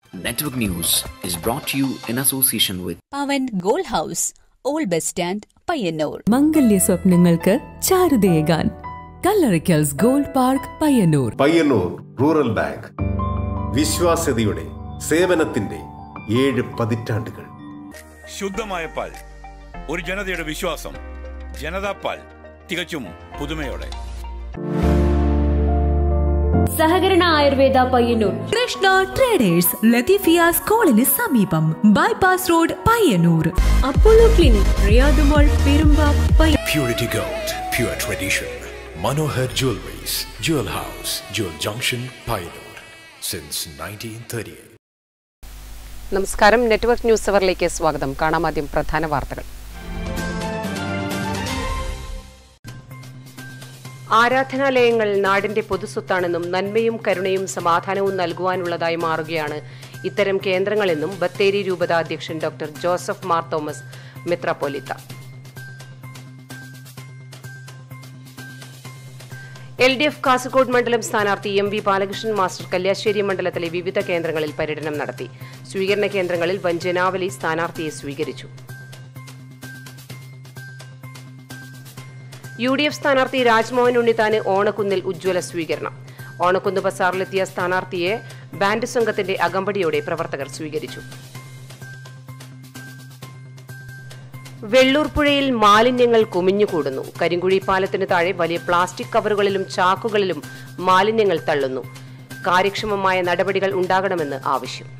Network News is brought to you in association with Pavan gold house old bus stand Payyanur മംഗല്യ സ്വപ്നങ്ങൾക്ക് ചാരുതയേകാൻ Kallarikkals gold park Payyanur Payyanur rural bank വിശ്വാസ്യതയുടെ സേവനത്തിന്റെ ഏഴ് പതിറ്റാണ്ടുകൾ ശുദ്ധമായ പാൽ ഒരു ജനതയുടെ വിശ്വാസം ജനതാ പാൽ തികച്ചും പുതുമയോടെ സഹകരണ ആയുർവേദ പയ്യന്നൂർ കൃഷ്ണ ട്രേഡേഴ്സ് ലത്തീഫിയ സ്കൂളിന് സമീപം bypass road Payyanur Apollo clinic റിയാദുമോൾ പെരുമ്പ പയ്യ Purity Gold, pure tradition. Manohar Jewelries, Jewel House, Jewel Junction, Pioneer. Since 1938. നമസ്കാരം നെറ്റ്വർക്ക് ന്യൂസ് അവറിലേക്ക് സ്വാഗതം കാണാം ആദ്യം പ്രധാന വാർത്തകൾ ആരാധനാലയങ്ങൾ നാടിന്റെ പൊതുസ്വത്താണെന്നും നന്മയും കരുണയും സമാധാനവും നൽകുവാനുള്ളതായി മാറുകയാണ് ഇത്തരം കേന്ദ്രങ്ങളെന്നും ബത്തേരി രൂപത അധ്യക്ഷൻ ഡോക്ടർ ജോസഫ് മാർ തോമസ് മെത്രാപ്പൊലിത്ത എൽ ഡി എഫ് കാസർഗോഡ് മണ്ഡലം സ്ഥാനാർത്ഥി M V Balakrishnan master Kalliasseri മണ്ഡലത്തിലെ വിവിധ കേന്ദ്രങ്ങളിൽ പര്യടനം നടത്തി സ്വീകരണ കേന്ദ്രങ്ങളിൽ വൻ ജനാവലി സ്ഥാനാർത്ഥിയെ സ്വീകരിച്ചു യു ഡി എഫ് സ്ഥാനാർത്ഥി രാജ്മോഹൻ ഉണ്ണിത്താന് ഓണക്കുന്നിൽ ഉജ്ജ്വല സ്വീകരണം ഓണക്കുന്ന് ബസാറിലെത്തിയ സ്ഥാനാർത്ഥിയെ ബാൻഡ് സംഘത്തിന്റെ അകമ്പടിയോടെ പ്രവർത്തകർ സ്വീകരിച്ചു വെള്ളൂർ പുഴയിൽ മാലിന്യങ്ങൾ കുമിഞ്ഞുകൂടുന്നു കരിങ്കുഴി പാലത്തിന് താഴെ വലിയ പ്ലാസ്റ്റിക് കവറുകളിലും ചാക്കുകളിലും മാലിന്യങ്ങൾ തള്ളുന്നു കാര്യക്ഷമമായ നടപടികൾ ഉണ്ടാകണമെന്ന് ആവശ്യം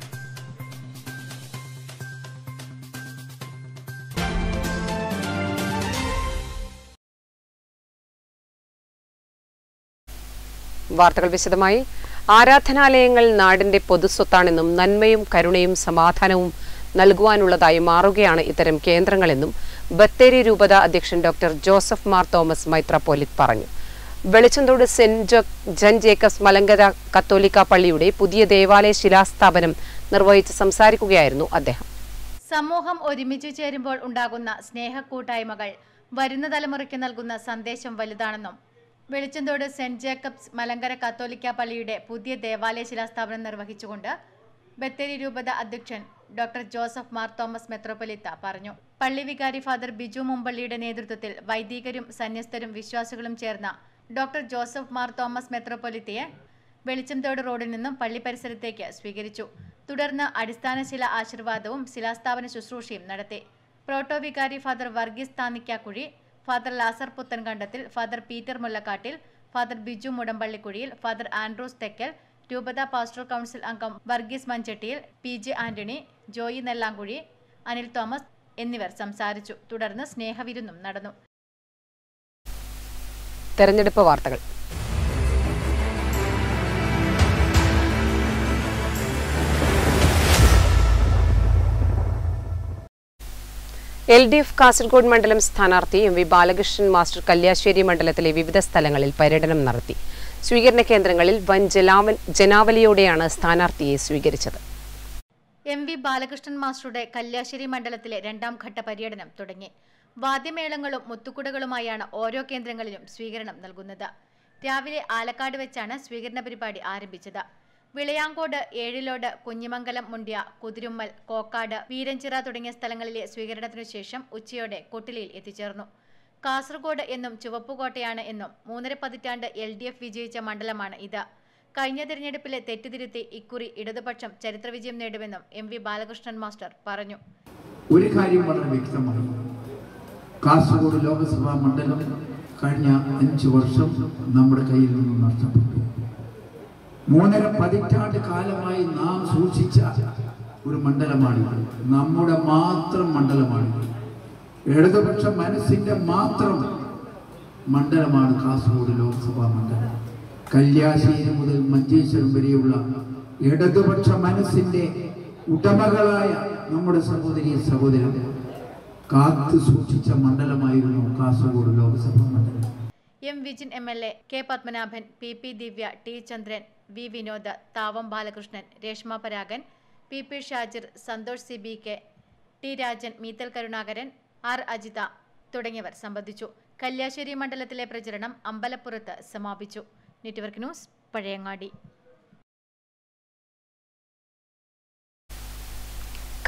വാർത്തകൾ വിശദമായി ആരാധനാലയങ്ങൾ നാടിന്റെ പൊതുസ്വത്താണെന്നും നന്മയും കരുണയും സമാധാനവും നൽകുവാനുള്ളതായി മാറുകയാണ് ഇത്തരം കേന്ദ്രങ്ങളെന്നും ബത്തേരി രൂപത അധ്യക്ഷൻ ഡോക്ടർ ജോസഫ് മാർ തോമസ് മൈത്രപോലിത്ത് പറഞ്ഞു Velichamthodu saint John Jacob's Malankara കത്തോലിക്ക പള്ളിയുടെ പുതിയ ദേവാലയ ശിലാസ്ഥാപനം നിർവഹിച്ച് സംസാരിക്കുകയായിരുന്നു അദ്ദേഹം സമൂഹം ഒരുമിച്ച് ചേരുമ്പോൾ ഉണ്ടാകുന്ന സ്നേഹക്കൂട്ടായ്മകൾ വരുന്ന തലമുറയ്ക്ക് നൽകുന്ന സന്ദേശം വലുതാണെന്നും വെളിച്ചന്തോട് സെന്റ് ജേക്കബ്സ് മലങ്കര കത്തോലിക്ക പള്ളിയുടെ പുതിയ ദേവാലയ ശിലാസ്ഥാപനം നിർവഹിച്ചുകൊണ്ട് ബത്തേരി രൂപത അധ്യക്ഷൻ ഡോക്ടർ ജോസഫ് മാർ തോമസ് മെത്രോപൊലിത്ത പറഞ്ഞു പള്ളി വികാരി ഫാദർ ബിജു മുമ്പള്ളിയുടെ നേതൃത്വത്തിൽ വൈദികരും സന്യസ്തരും വിശ്വാസികളും ചേർന്ന ഡോക്ടർ ജോസഫ് മാർ തോമസ് മെത്രോപൊലിത്തയെ വെളിച്ചംതോട് റോഡിൽ നിന്നും പള്ളി പരിസരത്തേക്ക് സ്വീകരിച്ചു തുടർന്ന് അടിസ്ഥാന ശില ആശീർവാദവും ശിലാസ്ഥാപന ശുശ്രൂഷയും നടത്തി പ്രോട്ടോ വികാരി father Varghese Thannikkakuzhi father Lazar Puthenkandathil father Peter Mullakkattil father Biju Mudampallikuzhiyil father Andrews Thekkel രൂപത പാസ്റ്ററൽ കൗൺസിൽ അംഗം Varghese Manchattiyil P J Antony Joy Nellankuzhi Anil Thomas എന്നിവർ സംസാരിച്ചു തുടർന്ന് സ്നേഹവിരുന്നും നടന്നു തെരഞ്ഞെടുപ്പ് വാർത്തകൾ എൽ ഡി എഫ് കാസർഗോഡ് മണ്ഡലം സ്ഥാനാർത്ഥി M V Balakrishnan master Kalliasseri മണ്ഡലത്തിലെ വിവിധ സ്ഥലങ്ങളിൽ പര്യടനം നടത്തി സ്വീകരണ കേന്ദ്രങ്ങളിൽ വൻ ജലാവൻ ജനാവലിയോടെയാണ് സ്ഥാനാർത്ഥിയെ സ്വീകരിച്ചത് എം വി ബാലകൃഷ്ണൻ മാസ്റ്ററുടെ കല്യാശ്ശേരി മണ്ഡലത്തിലെ രണ്ടാം ഘട്ട പര്യടനം തുടങ്ങി വാദ്യമേളങ്ങളും മുത്തുക്കുടകളുമായാണ് ഓരോ കേന്ദ്രങ്ങളിലും സ്വീകരണം നൽകുന്നത് രാവിലെ ആലക്കാട് വെച്ചാണ് സ്വീകരണ പരിപാടി ആരംഭിച്ചത് വിളയാങ്കോട് ഏഴിലോട് കുഞ്ഞിമംഗലം മുണ്ടിയ കുതിരുമ്മൽ കോക്കാട് വീരഞ്ചിറ തുടങ്ങിയ സ്ഥലങ്ങളിലെ സ്വീകരണത്തിനു ശേഷം ഉച്ചയോടെ കൊട്ടിലിയിൽ എത്തിച്ചേർന്നു കാസർഗോഡ് എന്നും ചുവപ്പുകോട്ടയാണ് എന്നും മൂന്നര പതിറ്റാണ്ട് എൽ ഡി എഫ് വിജയിച്ച മണ്ഡലമാണ് ഇത് കഴിഞ്ഞ തിരഞ്ഞെടുപ്പിലെ തെറ്റുതിരുത്തി ഇക്കുറി ഇടതുപക്ഷം ചരിത്രവിജയം നേടുമെന്നും എം വി ബാലകൃഷ്ണൻ മാസ്റ്റർ പറഞ്ഞു ഒരു കാര്യം വളരെ വ്യക്തമാണ് കാസർഗോഡ് ലോക്സഭാ മണ്ഡലം കഴിഞ്ഞ അഞ്ച് വർഷം നമ്മുടെ കയ്യിൽ നിന്നും നഷ്ടപ്പെട്ടു മൂന്നര പതിറ്റാണ്ട് കാലമായി നാം സൂക്ഷിച്ച ഒരു മണ്ഡലമാണിത് നമ്മുടെ മാത്രം മണ്ഡലമാണിത് ഇടതുപക്ഷ മനസ്സിന്റെ മാത്രം മണ്ഡലമാണ് കാസർഗോഡ് ലോക്സഭാ മണ്ഡലം കല്യാശ്ശേരി മുതൽ മഞ്ചേശ്വരം വരെയുള്ള ഇടതുപക്ഷ മനസ്സിന്റെ ഉടമകളായ നമ്മുടെ സഹോദരി സഹോദരൻ കാത്തു സൂക്ഷിച്ച മണ്ഡലമായിരുന്നു കാസർഗോഡ് ലോക്സഭാ മണ്ഡലം M Vijin M L A K Padmanabhan P P Divya T Chandran V Vinod Thavam Balakrishnan Reshma Paragan P P Shajir Santhosh C B K T Rajan Meethal Karunakaran R Ajitha തുടങ്ങിയവർ സംബന്ധിച്ചു കല്യാശ്ശേരി മണ്ഡലത്തിലെ പ്രചരണം അമ്പലപ്പുറത്ത് സമാപിച്ചു network news Pazhayangadi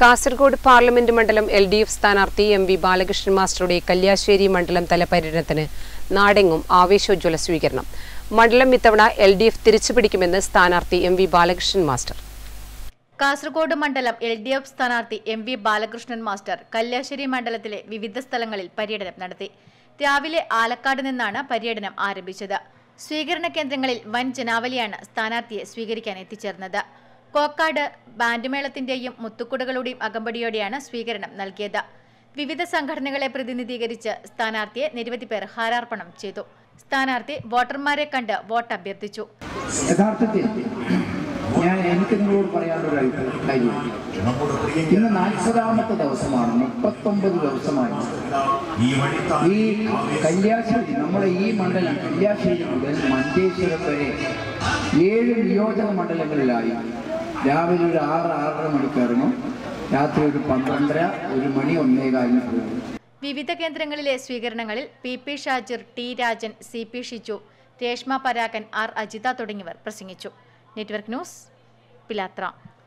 Kasaragod parliament മണ്ഡലം എൽ ഡി എഫ് സ്ഥാനാർത്ഥി എം വി ബാലകൃഷ്ണൻ മാസ്റ്ററുടെ കല്യാശ്ശേരി മണ്ഡലം തല പര്യടനത്തിന് നാടെങ്ങും ആവേശോജ്വല സ്വീകരണം മണ്ഡലം ഇത്തവണ എൽ ഡി എഫ് തിരിച്ചുപിടിക്കുമെന്ന് സ്ഥാനാർത്ഥി M V Balakrishnan master Kasaragod മണ്ഡലം എൽ ഡി എഫ് സ്ഥാനാർത്ഥി M V Balakrishnan master Kalliasseri മണ്ഡലത്തിലെ വിവിധ സ്ഥലങ്ങളിൽ പര്യടനം നടത്തി രാവിലെ ആലക്കാട് നിന്നാണ് പര്യടനം ആരംഭിച്ചത് സ്വീകരണ കേന്ദ്രങ്ങളിൽ വൻ ജനാവലിയാണ് സ്ഥാനാർത്ഥിയെ സ്വീകരിക്കാൻ എത്തിച്ചേർന്നത് കോക്കാട് ബാൻഡുമേളത്തിന്റെയും മുത്തുക്കുടകളുടെയും അകമ്പടിയോടെയാണ് സ്വീകരണം നൽകിയത് വിവിധ സംഘടനകളെ പ്രതിനിധീകരിച്ച് സ്ഥാനാർത്ഥിയെ നിരവധി പേർ ഹാരാർപ്പണം ചെയ്തു സ്ഥാനാർത്ഥി വോട്ടർമാരെ കണ്ട് വോട്ട് അഭ്യർത്ഥിച്ചു യഥാർത്ഥത്തിൽ ഞാൻ എനിക്ക് നിങ്ങളോട് പറയാനുള്ള ഒരു കാര്യം ഇന്ന് നാൽപ്പതാമത്തെ ദിവസമാണ് മുപ്പത്തൊമ്പത് ദിവസമായി ഈ കല്യാശ്ശേരി നമ്മുടെ ഈ മണ്ഡലം കല്യാശ്ശേരി മുതൽ മഞ്ചേശ്വരം വരെ ഏഴ് നിയോജക മണ്ഡലങ്ങളിലായി രാവിലെ ഒരു ആറ് ആറര മണിക്ക് ഇറങ്ങും രാത്രി ഒരു പന്ത്രണ്ടര ഒരു മണി ഒന്നേകാലിന് പോകും വിവിധ കേന്ദ്രങ്ങളിലെ സ്വീകരണങ്ങളിൽ P P Shajir T Rajan C P Shiju Reshma Paragan R Ajitha തുടങ്ങിയവർ പ്രസംഗിച്ചു network news Pilathara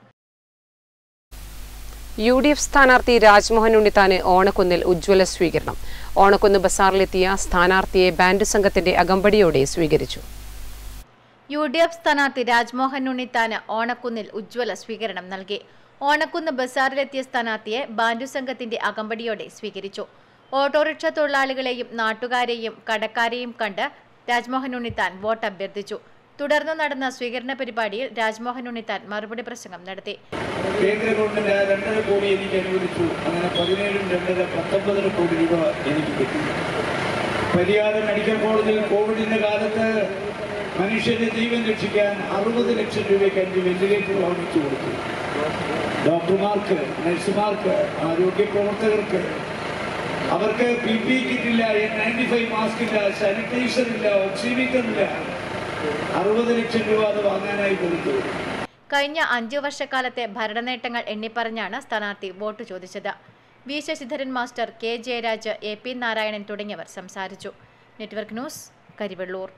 U D F സ്ഥാനാർത്ഥി രാജ്മോഹൻ ഉണ്ണിത്താന് ഓണക്കുന്നിൽ ഉജ്ജ്വല സ്വീകരണം ഓണക്കുന്ന് ബസാറിലെത്തിയ സ്ഥാനാർത്ഥിയെ ബാൻഡ് സംഘത്തിന്റെ അകമ്പടിയോടെ സ്വീകരിച്ചു യു ഡി എഫ് സ്ഥാനാർത്ഥി രാജ്മോഹൻ ഉണ്ണിത്താന് ഓണക്കുന്നിൽ ഉജ്ജ്വല സ്വീകരണം നൽകി ഓണക്കുന്ന് ബസാറിലെത്തിയ സ്ഥാനാർത്ഥിയെ ബാൻഡു സംഘത്തിന്റെ അകമ്പടിയോടെ സ്വീകരിച്ചു ഓട്ടോറിക്ഷ തൊഴിലാളികളെയും നാട്ടുകാരെയും കടക്കാരെയും കണ്ട് രാജ്മോഹൻ ഉണ്ണിത്താൻ വോട്ട് അഭ്യർത്ഥിച്ചു തുടർന്ന് നടന്ന സ്വീകരണ പരിപാടിയിൽ രാജ്മോഹൻ ഉണ്ണിത്താൻ മറുപടി പ്രസംഗം നടത്തി കേന്ദ്ര ഗവൺമെന്റ് ആ രണ്ടര കോടി എനിക്ക് അനുവദിച്ചു അങ്ങനെ പതിനേഴും രണ്ടര പത്തൊമ്പതര കോടി രൂപ എനിക്ക് കിട്ടി പരിയാരം മെഡിക്കൽ കോളേജിൽ കോവിഡിന്റെ കാലത്ത് മനുഷ്യന്റെ ജീവൻ രക്ഷിക്കാൻ അറുപത് ലക്ഷം രൂപയ്ക്ക് അഞ്ച് വെന്റിലേറ്റർ വാങ്ങിച്ചു കൊടുത്തു ഡോക്ടർമാർക്ക് നഴ്സുമാർക്ക് ആരോഗ്യ പ്രവർത്തകർക്ക് അവർക്ക് പി പി കിറ്റ് ഇല്ല എൻ നയൻറ്റി ഫൈവ് മാസ്ക് ഇല്ല സാനിറ്റൈസർ ഇല്ല ഓക്സിമീറ്റർ ഇല്ല അറുപത് ലക്ഷം രൂപ അത് വാങ്ങാനായി കൊടുത്തു കഴിഞ്ഞ അഞ്ചു വർഷക്കാലത്തെ ഭരണനേട്ടങ്ങൾ എണ്ണിപ്പറഞ്ഞാണ് സ്ഥാനാർത്ഥി വോട്ട് ചോദിച്ചത് V Sasidharan master K Jayaraj A P Narayanan തുടങ്ങിയവർ സംസാരിച്ചു നെറ്റ്വർക്ക് ന്യൂസ് കരിവെള്ളൂർ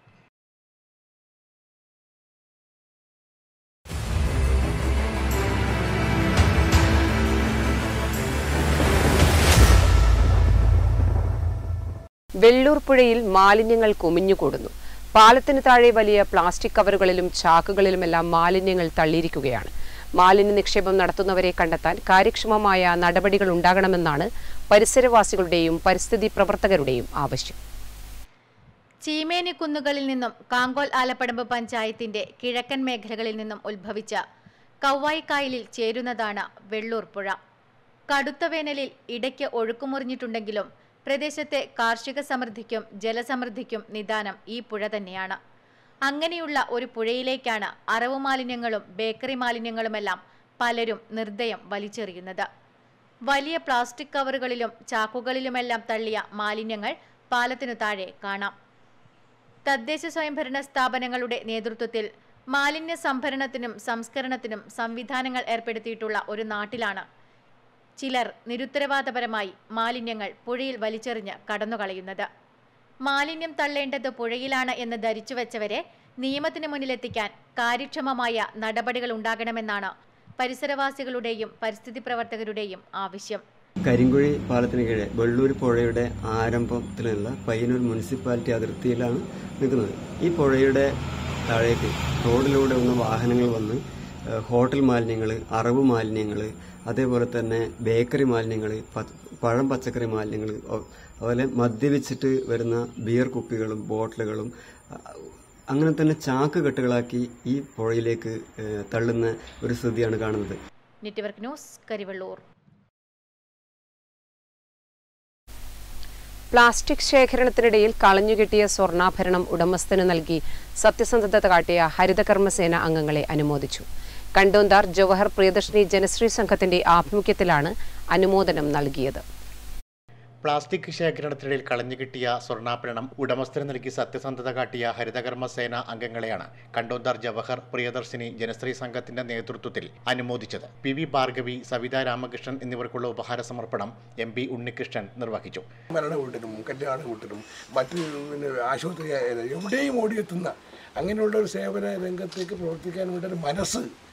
വെള്ളൂർ പുഴയിൽ മാലിന്യങ്ങൾ കുമിഞ്ഞുകൂടുന്നു പാലത്തിന് താഴെ വലിയ പ്ലാസ്റ്റിക് കവറുകളിലും ചാക്കുകളിലുമെല്ലാം മാലിന്യങ്ങൾ തള്ളിയിരിക്കുകയാണ് മാലിന്യ നിക്ഷേപം നടത്തുന്നവരെ കണ്ടെത്താൻ കാര്യക്ഷമമായ നടപടികൾ ഉണ്ടാകണമെന്നാണ് പരിസരവാസികളുടെയും പരിസ്ഥിതി പ്രവർത്തകരുടെയും ആവശ്യം ചീമേനി കുന്നുകളിൽ നിന്നും കാങ്കോൽ ആലപ്പടമ്പ് പഞ്ചായത്തിന്റെ കിഴക്കൻ മേഖലകളിൽ നിന്നും ഉത്ഭവിച്ച കവ്വായിക്കായലിൽ ചേരുന്നതാണ് വെള്ളൂർ പുഴ കടുത്ത വേനലിൽ ഇടയ്ക്ക് ഒഴുക്കുമുറിഞ്ഞിട്ടുണ്ടെങ്കിലും പ്രദേശത്തെ കാർഷിക സമൃദ്ധിക്കും ജലസമൃദ്ധിക്കും നിദാനം ഈ പുഴ തന്നെയാണ് അങ്ങനെയുള്ള ഒരു പുഴയിലേക്കാണ് അറവു മാലിന്യങ്ങളും ബേക്കറി മാലിന്യങ്ങളുമെല്ലാം പലരും നിർദ്ദയം വലിച്ചെറിയുന്നത് വലിയ പ്ലാസ്റ്റിക് കവറുകളിലും ചാക്കുകളിലുമെല്ലാം തള്ളിയ മാലിന്യങ്ങൾ പാലത്തിനു താഴെ കാണാം തദ്ദേശ സ്വയംഭരണ സ്ഥാപനങ്ങളുടെ നേതൃത്വത്തിൽ മാലിന്യ സംഭരണത്തിനും സംസ്കരണത്തിനും സംവിധാനങ്ങൾ ഏർപ്പെടുത്തിയിട്ടുള്ള ഒരു നാട്ടിലാണ് ചിലർ നിരുത്തരവാദപരമായി മാലിന്യങ്ങൾ പുഴയിൽ വലിച്ചെറിഞ്ഞ് കടന്നുകളയുന്നത് മാലിന്യം തള്ളേണ്ടത് പുഴയിലാണ് എന്ന് ധരിച്ചു വെച്ചവരെ നിയമത്തിന് മുന്നിലെത്തിക്കാൻ കാര്യക്ഷമമായ നടപടികൾ ഉണ്ടാകണമെന്നാണ് പരിസരവാസികളുടെയും പരിസ്ഥിതി പ്രവർത്തകരുടെയും ആവശ്യം കരിങ്കുഴി പാലത്തിന് കീഴെ വെള്ളൂർ പുഴയുടെ ആരംഭത്തിലുള്ള പയ്യന്നൂർ മുനിസിപ്പാലിറ്റി അതിർത്തിയിലാണ് നിൽക്കുന്നത് ഈ പുഴയുടെ താഴേക്ക് റോഡിലൂടെ വന്ന വാഹനങ്ങൾ വന്ന് ഏഹ്, ഹോട്ടൽ മാലിന്യങ്ങൾ അറവ് മാലിന്യങ്ങൾ അതേപോലെ തന്നെ ബേക്കറി മാലിന്യങ്ങൾ പഴം പച്ചക്കറി മാലിന്യങ്ങൾ അതുപോലെ മദ്യപിച്ചിട്ട് വരുന്ന ബിയർ കുപ്പികളും ബോട്ടിലുകളും അ- അങ്ങനെ തന്നെ ചാക്ക് കെട്ടുകളാക്കി ഈ പുഴയിലേക്ക് ഏഹ്, തള്ളുന്ന ഒരു സ്ഥിതിയാണ് കാണുന്നത് നെറ്റ്വർക്ക് ന്യൂസ് കരിവള്ളൂർ പ്ലാസ്റ്റിക് ശേഖരണത്തിനിടയിൽ കളഞ്ഞുകിട്ടിയ സ്വർണ്ണാഭരണം ഉടമസ്ഥന് നൽകി സത്യസന്ധത കാട്ടിയ ഹരിതകർമ്മസേന അംഗങ്ങളെ അനുമോദിച്ചു കണ്ടോന്താർ ജവഹർ പ്രിയദർശിനി ജനശ്രീ സംഘത്തിന്റെ ആഭിമുഖ്യത്തിലാണ് അനുമോദനം നൽകിയത് പ്ലാസ്റ്റിക് ശേഖരണത്തിനിടയിൽ കളഞ്ഞു കിട്ടിയ സ്വർണ്ണാഭരണം ഉടമസ്ഥന് നൽകി സത്യസന്ധത കാട്ടിയ ഹരിതകർമ്മ സേന അംഗങ്ങളെയാണ് കണ്ടോന്താർ ജവഹർ പ്രിയദർശിനി ജനശ്രീ സംഘത്തിന്റെ നേതൃത്വത്തിൽ അനുമോദിച്ചത് പി വി ഭാർഗവി സവിത രാമകൃഷ്ണൻ എന്നിവർക്കുള്ള ഉപഹാര സമർപ്പണം എം പി ഉണ്ണികൃഷ്ണൻ നിർവഹിച്ചു മരണ വീട്ടിലും കല്യാണ വീട്ടിലും മറ്റ് പിന്നെ ആശുപത്രി ആയാലും എവിടെയും ഓടിയെത്തുന്ന അങ്ങനെയുള്ള ഒരു സേവന രംഗത്തേക്ക് പ്രവർത്തിക്കാൻ വേണ്ട ഒരു മനസ്സ്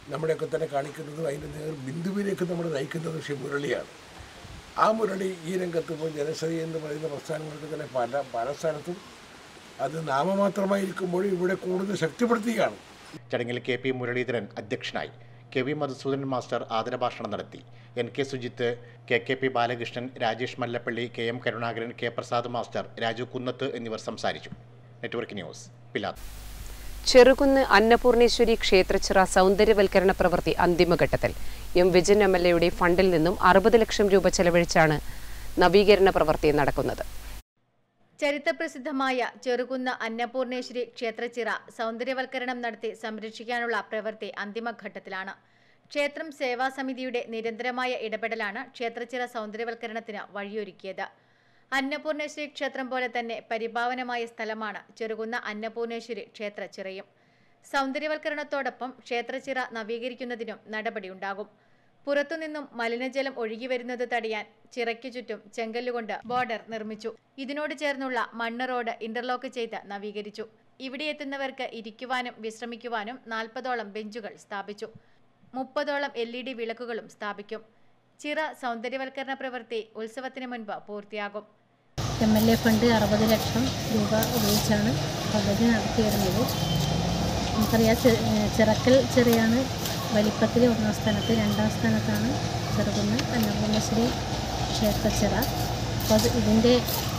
നമ്മുടെയൊക്കെ തന്നെ കാണിക്കുന്നതും അതിൻ്റെ നേർ ബിന്ദുവിലേക്ക് നമ്മൾ നയിക്കുന്നതും ശ്രീ മുരളിയാണ് ആ മുരളി ഈ രംഗത്ത് ഇപ്പോൾ ജനശ്രീ എന്ന് പറയുന്ന പ്രസ്ഥാനങ്ങൾക്ക് തന്നെ പല പല സ്ഥലത്തും അത് നാമമാത്രമായിരിക്കുമ്പോഴും ഇവിടെ കൂടുതൽ ശക്തിപ്പെടുത്തുകയാണ് ചടങ്ങിൽ കെ പി മുരളീധരൻ അധ്യക്ഷനായി കെ വി മധുസൂദനൻ മാസ്റ്റർ ആദരഭാഷണം നടത്തി N K Sujith K K P Balakrishnan Rajesh Mallappally K M Karunakaran K Prasad master Raju Kunnath എന്നിവർ സംസാരിച്ചു നെറ്റ്വർക്ക് ന്യൂസ് പിലാത്ത് ചെറുകുന്ന് അന്നപൂർണേശ്വരി ക്ഷേത്രച്ചിറ സൗന്ദര്യവൽക്കരണ പ്രവൃത്തി അന്തിമഘട്ടത്തിൽ എം വിജയൻ എം എൽ എയുടെ ഫണ്ടിൽ നിന്നും അറുപത് ലക്ഷം രൂപ ചെലവഴിച്ചാണ് നവീകരണ പ്രവൃത്തി നടക്കുന്നത് ചരിത്രപ്രസിദ്ധമായ ചെറുകുന്ന അന്നപൂർണേശ്വരി ക്ഷേത്രച്ചിറ സൗന്ദര്യവൽക്കരണം നടത്തി സംരക്ഷിക്കാനുള്ള പ്രവൃത്തി അന്തിമഘട്ടത്തിലാണ് ക്ഷേത്രം സേവാ സമിതിയുടെ നിരന്തരമായ ഇടപെടലാണ് ക്ഷേത്രച്ചിറ സൗന്ദര്യവൽക്കരണത്തിന് വഴിയൊരുക്കിയത് അന്നപൂർണേശ്വരി ക്ഷേത്രം പോലെ തന്നെ പരിപാവനമായ സ്ഥലമാണ് ചെറുകുന്ന അന്നപൂർണേശ്വരി ക്ഷേത്രച്ചിറയും സൗന്ദര്യവൽക്കരണത്തോടൊപ്പം ക്ഷേത്രച്ചിറ നവീകരിക്കുന്നതിനും നടപടിയുണ്ടാകും പുറത്തുനിന്നും മലിനജലം ഒഴുകി വരുന്നത് തടയാൻ ചിറയ്ക്കു ചുറ്റും ചെങ്കല്ലുകൊണ്ട് ബോർഡർ നിർമ്മിച്ചു ഇതിനോട് ചേർന്നുള്ള മണ്ണ് റോഡ് ഇന്റർലോക്ക് ചെയ്ത് നവീകരിച്ചു ഇവിടെ എത്തുന്നവർക്ക് ഇരിക്കുവാനും വിശ്രമിക്കുവാനും നാൽപ്പതോളം ബെഞ്ചുകൾ സ്ഥാപിച്ചു മുപ്പതോളം എൽ ഇ ഡി വിളക്കുകളും സ്ഥാപിക്കും ചിറ സൗന്ദര്യവൽക്കരണ പ്രവൃത്തി ഉത്സവത്തിന് മുൻപ് പൂർത്തിയാകും എം എൽ എ ഫണ്ട് അറുപത് ലക്ഷം രൂപ ഉപയോഗിച്ചാണ് പദ്ധതി നടത്തി വരുന്നത് നമുക്കറിയാം ചെ- ഏഹ് ചിറക്കൽ ചെറിയാണ് വലിപ്പത്തിൽ ഒന്നാം സ്ഥാനത്ത് രണ്ടാം സ്ഥാനത്താണ് ചെറുകുന്ന് അന്നപൂർണേശ്വരി ക്ഷേത്രച്ചിറ അപ്പോൾ അത് ഇതിൻ്റെ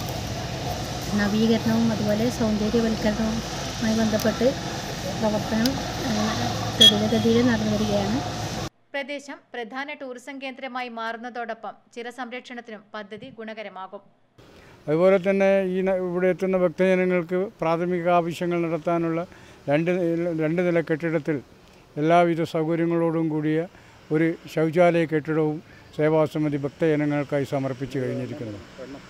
നവീകരണവും അതുപോലെ സൗന്ദര്യവൽക്കരണവുമായി ബന്ധപ്പെട്ട് പ്രവർത്തനം ഏഹ് ത്വരിതഗതിയിൽ നടന്നു വരികയാണ് പ്രദേശം പ്രധാന ടൂറിസം കേന്ദ്രമായി മാറുന്നതോടൊപ്പം ചിറ സംരക്ഷണത്തിനും പദ്ധതി ഗുണകരമാകും അതുപോലെ തന്നെ ഈ ന- ഇവിടെ എത്തുന്ന ഭക്തജനങ്ങൾക്ക് പ്രാഥമിക ആവശ്യങ്ങൾ നടത്താനുള്ള രണ്ട് നില- രണ്ട് നില കെട്ടിടത്തിൽ എല്ലാവിധ സൗകര്യങ്ങളോടും കൂടിയ ഒരു ശൗചാലയ കെട്ടിടവും സേവാസമിതി ഭക്തജനങ്ങൾക്കായി സമർപ്പിച്ചു കഴിഞ്ഞിരിക്കുന്നു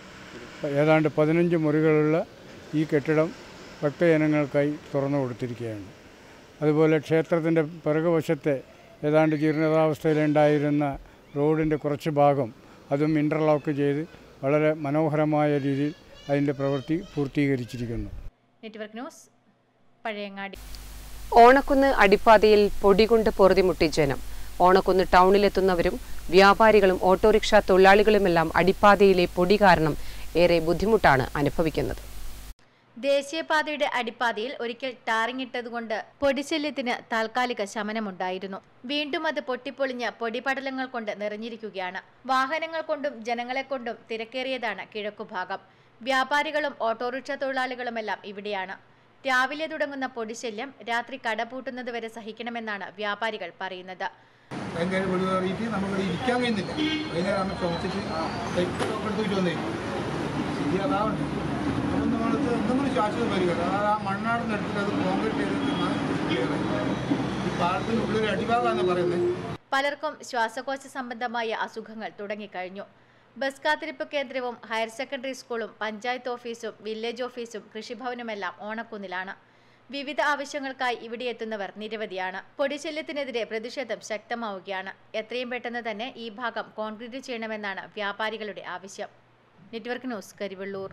ഏതാണ്ട് പതിനഞ്ച് മുറികളുള്ള ഈ കെട്ടിടം ഭക്തജനങ്ങൾക്കായി തുറന്നു കൊടുത്തിരിക്കുകയാണ് അതുപോലെ ക്ഷേത്രത്തിൻ്റെ പിറകുവശത്തെ ഏതാണ്ട് ജീർണതാവസ്ഥയിലുണ്ടായിരുന്ന റോഡിൻ്റെ കുറച്ച് ഭാഗം അതും ഇൻ്റർലോക്ക് ചെയ്ത് വളരെ മനോഹരമായ രീതിയിൽ അതിൻ്റെ പ്രവൃത്തി പൂർത്തീകരിച്ചിരിക്കുന്നു നെറ്റ്വർക്ക് ന്യൂസ് പഴയങ്ങാടി ഓണക്കുന്ന് അടിപ്പാതയിൽ പൊടികൊണ്ട് പൊറുതിമുട്ടി ജനം ഓണക്കുന്ന് ടൗണിലെത്തുന്നവരും വ്യാപാരികളും ഓട്ടോറിക്ഷ തൊഴിലാളികളുമെല്ലാം അടിപ്പാതയിലെ പൊടി കാരണം ഏറെ ബുദ്ധിമുട്ടാണ് അനുഭവിക്കുന്നത് ദേശീയപാതയുടെ അടിപ്പാതയിൽ ഒരിക്കൽ ടാറിംഗ് ഇട്ടതുകൊണ്ട് പൊടിശല്യത്തിന് താൽക്കാലിക ശമനമുണ്ടായിരുന്നു വീണ്ടും അത് പൊട്ടിപ്പൊളിഞ്ഞ് പൊടിപടലങ്ങൾ കൊണ്ട് നിറഞ്ഞിരിക്കുകയാണ് വാഹനങ്ങൾ കൊണ്ടും ജനങ്ങളെ കൊണ്ടും തിരക്കേറിയതാണ് കിഴക്കുഭാഗം വ്യാപാരികളും ഓട്ടോറിക്ഷ തൊഴിലാളികളുമെല്ലാം ഇവിടെയാണ് രാവിലെ തുടങ്ങുന്ന പൊടിശല്യം രാത്രി കട പൂട്ടുന്നത് വരെ സഹിക്കണമെന്നാണ് വ്യാപാരികൾ പറയുന്നത് ഭയങ്കര വെളിവേറിയിട്ട് നമുക്കിവിടെ ഇരിക്കാൻ കഴിയുന്നില്ല വൈകുന്നേരം ആകുമ്പോൾ ചുമച്ചിട്ട് ഒക്കെ എടുത്തിട്ട് വന്നിരിക്കും ശരി അതാവണ്ടേ അപ്പം നമ്മളടുത്ത് എന്തെങ്കിലും ശാശ്വത പരിഹാരം അതായത് ആ മണ്ണാടുന്ന് എടുത്തിട്ട് അത് കോൺക്രീറ്റ് ചെയ്തിട്ടാണ് ക്ലിയർ ഈ പാലത്തിൻ്റെ ഉള്ളിൽ അടിഭാഗമാണെന്ന് പറയുന്നത് പലർക്കും ശ്വാസകോശ സംബന്ധമായ അസുഖങ്ങൾ തുടങ്ങിക്കഴിഞ്ഞു ബസ് കാത്തിരിപ്പ് കേന്ദ്രവും ഹയർ സെക്കൻഡറി സ്കൂളും പഞ്ചായത്ത് ഓഫീസും വില്ലേജ് ഓഫീസും കൃഷിഭവനുമെല്ലാം ഓണക്കുന്നിലാണ് വിവിധ ആവശ്യങ്ങൾക്കായി ഇവിടെ എത്തുന്നവർ നിരവധിയാണ് പൊടിശല്യത്തിനെതിരെ പ്രതിഷേധം ശക്തമാവുകയാണ് എത്രയും പെട്ടെന്ന് തന്നെ ഈ ഭാഗം കോൺക്രീറ്റ് ചെയ്യണമെന്നാണ് വ്യാപാരികളുടെ ആവശ്യം നെറ്റ്വർക്ക് ന്യൂസ് കരിവള്ളൂർ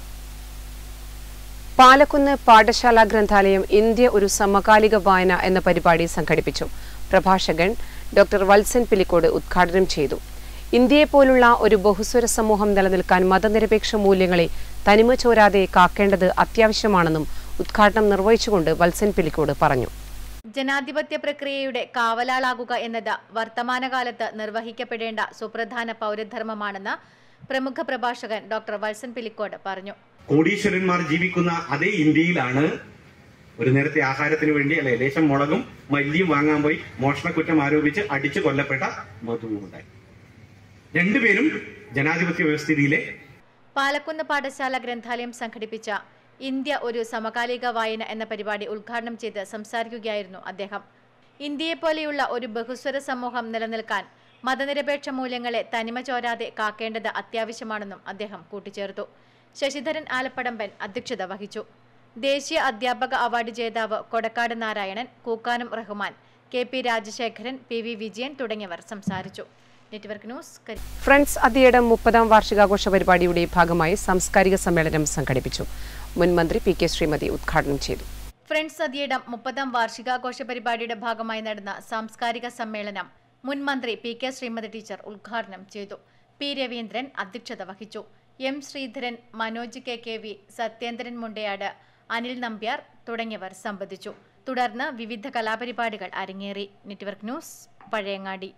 പാലക്കുന്ന് പാഠശാല ഗ്രന്ഥാലയം ഇന്ത്യ ഒരു സമകാലിക വായന എന്ന പരിപാടി സംഘടിപ്പിച്ചു പ്രഭാഷകൻ ഡോക്ടർ വത്സൻ പിലിക്കോട് ഉദ്ഘാടനം ചെയ്തു ഇന്ത്യയെപ്പോലുള്ള ഒരു ബഹുസ്വര സമൂഹം നിലനിൽക്കാൻ മതനിരപേക്ഷ മൂല്യങ്ങളെ തനിമ ചോരാതെ കാക്കേണ്ടത് അത്യാവശ്യമാണെന്നും ഉദ്ഘാടനം നിർവഹിച്ചുകൊണ്ട് വത്സൻ പിലിക്കോട് പറഞ്ഞു ജനാധിപത്യ പ്രക്രിയയുടെ കാവലാളാകുക എന്നത് വർത്തമാനകാലത്ത് നിർവഹിക്കപ്പെടേണ്ട സുപ്രധാന പൗരധർമ്മമാണെന്ന് പ്രമുഖ പ്രഭാഷകൻ ഡോക്ടർ വത്സൻ പിലിക്കോട് പറഞ്ഞു കോടീശ്വരന്മാർ ജീവിക്കുന്ന അതേ ഇന്ത്യയിലാണ് ഒരു നേരത്തെ ആഹാരത്തിന് വേണ്ടി അല്ലെ ലേശം മുളകും മല്ലിയും വാങ്ങാൻ പോയി മോഷണക്കുറ്റം ആരോപിച്ച് അടിച്ചു കൊല്ലപ്പെട്ട മധുവുമുണ്ടായി രണ്ടുപേരും ജനാധിപത്യ വ്യവസ്ഥിതിയിലെ പാലക്കുന്ന് പാഠശാല ഗ്രന്ഥാലയം സംഘടിപ്പിച്ച ഇന്ത്യ ഒരു സമകാലിക വായന എന്ന പരിപാടി ഉദ്ഘാടനം ചെയ്ത് സംസാരിക്കുകയായിരുന്നു അദ്ദേഹം ഇന്ത്യയെപ്പോലെയുള്ള ഒരു ബഹുസ്വര സമൂഹം നിലനിൽക്കാൻ മതനിരപേക്ഷ മൂല്യങ്ങളെ തനിമ ചോരാതെ കാക്കേണ്ടത് അത്യാവശ്യമാണെന്നും അദ്ദേഹം കൂട്ടിച്ചേർത്തു ശശിധരൻ ആലപ്പടമ്പൻ അധ്യക്ഷത വഹിച്ചു ദേശീയ അധ്യാപക അവാർഡ് ജേതാവ് Kodakkad Narayanan Kookkanam Rahman K P Rajasekharan P V Vijayan തുടങ്ങിയവർ സംസാരിച്ചു network news Kari friends Athiyidam മുപ്പതാം വാർഷികാഘോഷ പരിപാടിയുടെ ഭാഗമായി സാംസ്കാരിക സമ്മേളനം സംഘടിപ്പിച്ചു മുൻ മന്ത്രി പി കെ ശ്രീമതി ഉദ്ഘാടനം ചെയ്തു ഫ്രണ്ട്സ് സതിയുടെ മുപ്പതാം വാർഷികാഘോഷ പരിപാടിയുടെ ഭാഗമായി നടന്ന സാംസ്കാരിക സമ്മേളനം മുൻ മന്ത്രി പി കെ ശ്രീമതി ടീച്ചർ ഉദ്ഘാടനം ചെയ്തു പി രവീന്ദ്രൻ അധ്യക്ഷത വഹിച്ചു M Sreedharan Manoj K K V Sathyendran Mundayad Anil Nambiar തുടങ്ങിയവർ സംബന്ധിച്ചു തുടർന്ന് വിവിധ കലാപരിപാടികൾ അരങ്ങേറി network news Pazhayangadi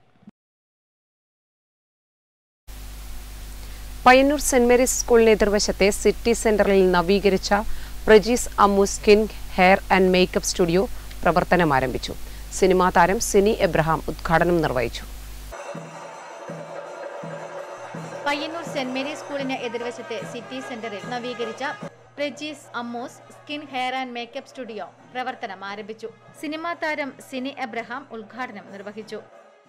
Payyanur saint Mary's സ്കൂളിന് എതിർവശത്തെ സിറ്റി സെന്ററിൽ നവീകരിച്ച Prajees Ammu skin hair and makeup studio പ്രവർത്തനം ആരംഭിച്ചു സിനിമാ താരം സിനി എബ്രഹാം ഉദ്ഘാടനം നിർവഹിച്ചു പയ്യന്നൂർ സെന്റ് മേരീസ് സ്കൂളിന് എതിർവശത്തെ സിറ്റി സെന്ററിൽ നവീകരിച്ച Prajees Ammu's skin hair and makeup studio പ്രവർത്തനം ആരംഭിച്ചു സിനിമാ താരം സിനി എബ്രഹാം ഉദ്ഘാടനം നിർവഹിച്ചു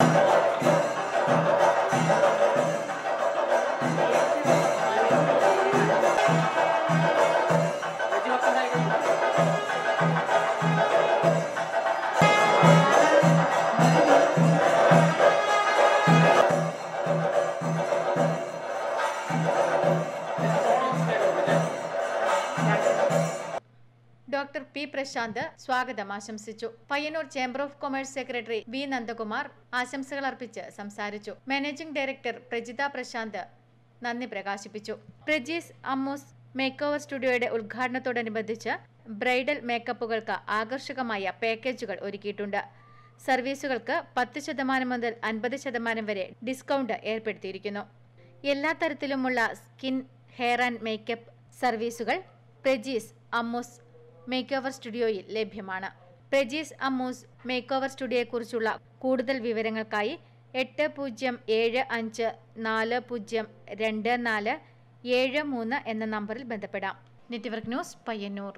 ഡോക്ടർ പി പ്രശാന്ത് സ്വാഗതം ആശംസിച്ചു Payyanur chamber of commerce secretary V Nandakumar ആശംസകൾ അർപ്പിച്ച് സംസാരിച്ചു മാനേജിംഗ് ഡയറക്ടർ പ്രജിത പ്രശാന്ത് നന്ദി പ്രകാശിപ്പിച്ചു പ്രജീസ് അമ്മൂസ് മേക്ക് ഓവർ സ്റ്റുഡിയോയുടെ ഉദ്ഘാടനത്തോടനുബന്ധിച്ച് ബ്രൈഡൽ മേക്കപ്പുകൾക്ക് ആകർഷകമായ പാക്കേജുകൾ ഒരുക്കിയിട്ടുണ്ട് സർവീസുകൾക്ക് പത്ത് ശതമാനം മുതൽ അൻപത് ശതമാനം വരെ ഡിസ്കൗണ്ട് ഏർപ്പെടുത്തിയിരിക്കുന്നു എല്ലാ തരത്തിലുമുള്ള സ്കിൻ ഹെയർ ആൻഡ് മേക്കപ്പ് സർവീസുകൾ പ്രജീസ് അമ്മൂസ് മേക്ക് ഓവർ സ്റ്റുഡിയോയിൽ ലഭ്യമാണ് പ്രജീസ് അമ്മൂസ് മേക്ക് ഓവർ സ്റ്റുഡിയോയെക്കുറിച്ചുള്ള കൂടുതൽ വിവരങ്ങൾക്കായി എട്ട് പൂജ്യം ഏഴ് അഞ്ച് നാല് പൂജ്യം രണ്ട് നാല് ഏഴ് മൂന്ന് എന്ന നമ്പറിൽ ബന്ധപ്പെടാം നെറ്റ്വർക്ക് ന്യൂസ് പയ്യന്നൂർ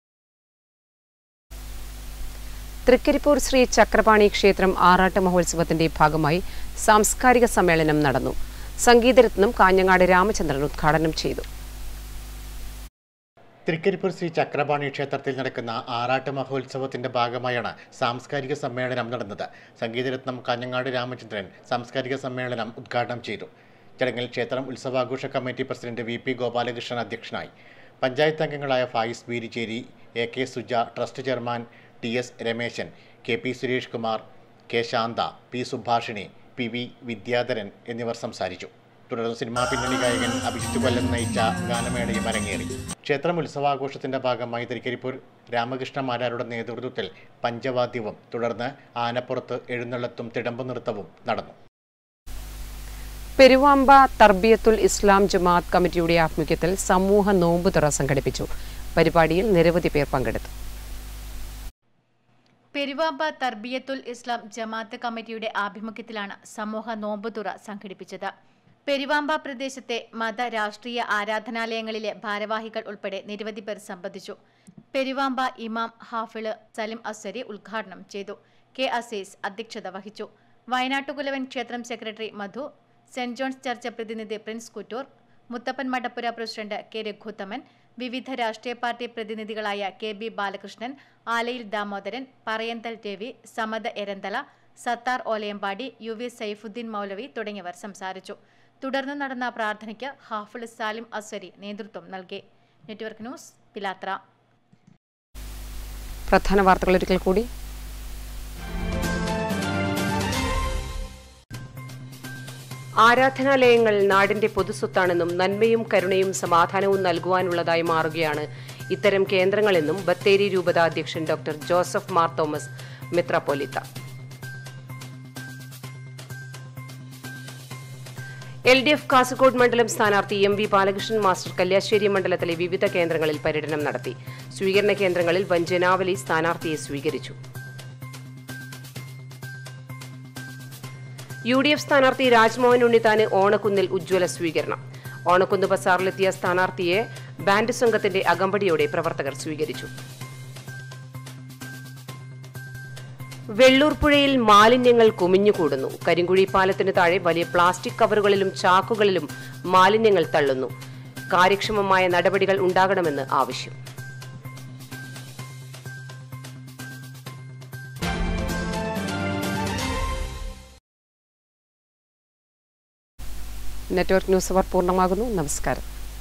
തൃക്കരിപ്പൂർ ശ്രീ ചക്രപാണി ക്ഷേത്രം ആറാട്ട് മഹോത്സവത്തിന്റെ ഭാഗമായി സാംസ്കാരിക സമ്മേളനം നടന്നു സംഗീതരത്നം കാഞ്ഞങ്ങാട് രാമചന്ദ്രൻ ഉദ്ഘാടനം ചെയ്തു തൃക്കരിപ്പൂർ ശ്രീ ചക്രപാണി ക്ഷേത്രത്തിൽ നടക്കുന്ന ആറാട്ട് മഹോത്സവത്തിന്റെ ഭാഗമായാണ് സാംസ്കാരിക സമ്മേളനം നടന്നത് സംഗീതരത്നം കാഞ്ഞങ്ങാട് രാമചന്ദ്രൻ സാംസ്കാരിക സമ്മേളനം ഉദ്ഘാടനം ചെയ്തു ചടങ്ങിൽ ക്ഷേത്രം ഉത്സവാഘോഷ committee president V P Gopalakrishnan അധ്യക്ഷനായി പഞ്ചായത്ത് അംഗങ്ങളായ Fayis Beericheri A K Suja trust chairman T S Rameshan K P Suresh Kumar K Shantha P Subhashini P V Vidyadharan എന്നിവർ സംസാരിച്ചു തുടർന്ന് സിനിമാ പിന്നണി ഗായകൻ അഭിജിത്ത് കൊല്ലം നയിച്ച ഗാനമേളയും അരങ്ങേറി ക്ഷേത്രം ഉത്സവാഘോഷത്തിന്റെ ഭാഗമായി തിരിക്കരിപ്പൂർ രാമകൃഷ്ണ മാരാരുടെ നേതൃത്വത്തിൽ പഞ്ചവാദ്യവും തുടർന്ന് ആനപ്പുറത്ത് എഴുന്നള്ളത്തും തിടമ്പ് നൃത്തവും നടന്നു പെരുവാമ്പ തർബിയത്തുൽ ഇസ്ലാം ജമാഅത്ത് കമ്മിറ്റിയുടെ ആഭിമുഖ്യത്തിൽ സമൂഹ നോമ്പുതുറ സംഘടിപ്പിച്ചു പരിപാടിയിൽ നിരവധി പേർ പങ്കെടുത്തു പെരുവാമ്പ തർബിയത്തുൽ ഇസ്ലാം ജമാഅത്ത് കമ്മിറ്റിയുടെ ആഭിമുഖ്യത്തിലാണ് സമൂഹ നോമ്പുതുറ സംഘടിപ്പിച്ചത് പെരുവാമ്പ പ്രദേശത്തെ മത രാഷ്ട്രീയ ആരാധനാലയങ്ങളിലെ ഭാരവാഹികൾ ഉൾപ്പെടെ നിരവധി പേർ സംബന്ധിച്ചു പെരുവാമ്പ ഇമാം ഹാഫിള് സലിം അസ്സരി ഉദ്ഘാടനം ചെയ്തു കെ അസീസ് അധ്യക്ഷത വഹിച്ചു വയനാട്ടുകുലവൻ ക്ഷേത്രം secretary Madhu saint John's church പ്രതിനിധി പ്രിൻസ് കുറ്റൂർ മുത്തപ്പൻ മടപ്പുര പ്രസിഡന്റ് കെ രഘുത്തമൻ വിവിധ രാഷ്ട്രീയ പാർട്ടി പ്രതിനിധികളായ K B Balakrishnan Alayil Damodaran Parayanthal Ravi Samada Eranthala Sathar Olayampadi U V Saifuddin മൗലവി തുടങ്ങിയവർ സംസാരിച്ചു തുടർന്ന് നടന്ന പ്രാർത്ഥനയ്ക്ക് ഹാഫിൾ സാലിം അസ്വരി നേതൃത്വം നൽകി നെറ്റ്വർക്ക് ന്യൂസ് പിലാത്ര പ്രധാന വാർത്തകൾ ഒരിക്കൽ കൂടി ആരാധനാലയങ്ങൾ നാടിന്റെ പൊതുസ്വത്താണെന്നും നന്മയും കരുണയും സമാധാനവും നൽകുവാനുള്ളതായി മാറുകയാണ് ഇത്തരം കേന്ദ്രങ്ങളെന്നും ബത്തേരി രൂപത അധ്യക്ഷൻ ഡോക്ടർ ജോസഫ് മാർ തോമസ് മിത്രപോലിത്ത എൽ ഡി എഫ് കാസർഗോഡ് മണ്ഡലം സ്ഥാനാർത്ഥി M V Balakrishnan master Kalliasseri മണ്ഡലത്തിലെ വിവിധ കേന്ദ്രങ്ങളിൽ പര്യടനം നടത്തി സ്വീകരണ കേന്ദ്രങ്ങളിൽ വൻ ജനാവലി സ്ഥാനാർത്ഥിയെ സ്വീകരിച്ചു യു ഡി എഫ് സ്ഥാനാർത്ഥി രാജ്മോഹൻ ഉണ്ണിത്താന് ഓണക്കുന്നിൽ ഉജ്ജ്വല സ്വീകരണം ഓണക്കുന്ന് ബസാറിലെത്തിയ സ്ഥാനാർത്ഥിയെ ബാൻഡ് സംഘത്തിന്റെ അകമ്പടിയോടെ പ്രവർത്തകർ സ്വീകരിച്ചു വെള്ളൂർ പുഴയിൽ മാലിന്യങ്ങൾ കുമിഞ്ഞുകൂടുന്നു കരിങ്കുഴി പാലത്തിന് താഴെ വലിയ പ്ലാസ്റ്റിക് കവറുകളിലും ചാക്കുകളിലും മാലിന്യങ്ങൾ തള്ളുന്നു കാര്യക്ഷമമായ നടപടികൾ ഉണ്ടാകണമെന്ന് ആവശ്യം നെറ്റ്വർക്ക് ന്യൂസ് അവർ പൂർണ്ണമാകുന്നു നമസ്കാരം